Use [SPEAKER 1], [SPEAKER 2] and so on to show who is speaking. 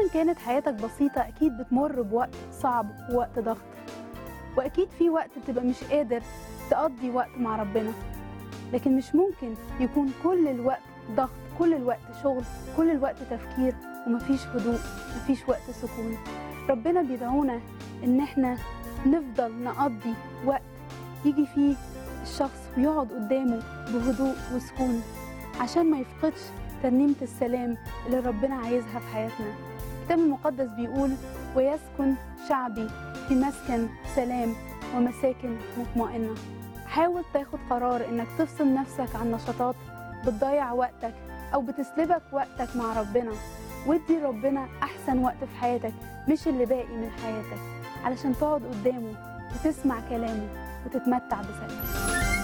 [SPEAKER 1] مهما كانت حياتك بسيطة أكيد بتمر بوقت صعب ووقت ضغط وأكيد في وقت بتبقى مش قادر تقضي وقت مع ربنا لكن مش ممكن يكون كل الوقت ضغط كل الوقت شغل كل الوقت تفكير ومفيش هدوء مفيش وقت سكون ربنا بيدعونا إن احنا نفضل نقضي وقت يجي فيه الشخص ويقعد قدامه بهدوء وسكون عشان ما يفقدش ترنيمة السلام اللي ربنا عايزها في حياتنا الكتاب المقدس بيقول ويسكن شعبي في مسكن سلام ومساكن مطمئنة حاول تاخد قرار انك تفصل نفسك عن نشاطات بتضيع وقتك او بتسلبك وقتك مع ربنا وادي ربنا احسن وقت في حياتك مش اللي باقي من حياتك علشان تقعد قدامه وتسمع كلامه وتتمتع بسلام